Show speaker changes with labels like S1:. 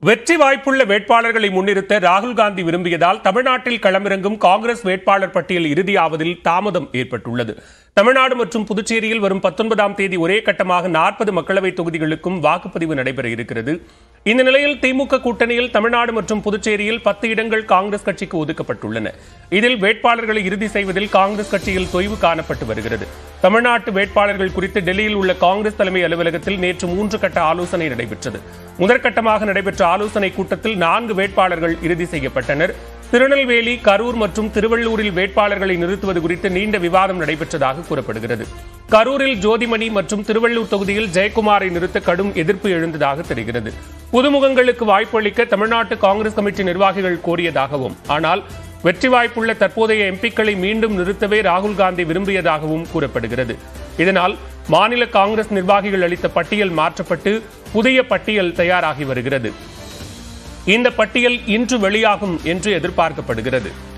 S1: வெற்றி வாய்ப்புள்ள வேட்பாளர்களை முன்னிறுத்த ராகுல் காந்தி விரும்பியதால் தமிழ்நாட்டில் களமிறங்கும் காங்கிரஸ் வேட்பாளர் பட்டியல் இறுதியாவதில் தாமதம் ஏற்பட்டுள்ளது தமிழ்நாடு மற்றும் புதுச்சேரியில் வரும் பத்தொன்பதாம் தேதி ஒரே கட்டமாக நாற்பது மக்களவைத் தொகுதிகளுக்கும் வாக்குப்பதிவு நடைபெற இருக்கிறது இந்த நிலையில் திமுக கூட்டணியில் தமிழ்நாடு மற்றும் புதுச்சேரியில் பத்து இடங்கள் காங்கிரஸ் கட்சிக்கு ஒதுக்கப்பட்டுள்ளன இதில் வேட்பாளர்களை இறுதி செய்வதில் காங்கிரஸ் கட்சியில் தொய்வு காணப்பட்டு வருகிறது தமிழ்நாட்டு வேட்பாளர்கள் குறித்து டெல்லியில் உள்ள காங்கிரஸ் தலைமை அலுவலகத்தில் நேற்று மூன்று கட்ட ஆலோசனை நடைபெற்றது முதற்கட்டமாக நடைபெற்ற ஆலோசனை கூட்டத்தில் நான்கு வேட்பாளர்கள் இறுதி செய்யப்பட்டனர் திருநெல்வேலி கரூர் மற்றும் திருவள்ளூரில் வேட்பாளர்களை நிறுத்துவது குறித்து நீண்ட விவாதம் நடைபெற்றதாக கூறப்படுகிறது கரூரில் ஜோதிமணி மற்றும் திருவள்ளூர் தொகுதியில் ஜெயக்குமாரை நிறுத்த கடும் எதிர்ப்பு எழுந்ததாக தெரிகிறது புதுமுகங்களுக்கு வாய்ப்பு அளிக்க தமிழ்நாட்டு காங்கிரஸ் கமிட்டி நிர்வாகிகள் கோரியதாகவும் ஆனால் வெற்றி வாய்ப்புள்ள தற்போதைய எம்பிக்களை மீண்டும் நிறுத்தவே ராகுல் காந்தி விரும்பியதாகவும் கூறப்படுகிறது இதனால் மாநில காங்கிரஸ் நிர்வாகிகள் அளித்த பட்டியல் மாற்றப்பட்டு புதிய பட்டியல் தயாராகி வருகிறது இந்த பட்டியல் இன்று வெளியாகும் என்று எதிர்பார்க்கப்படுகிறது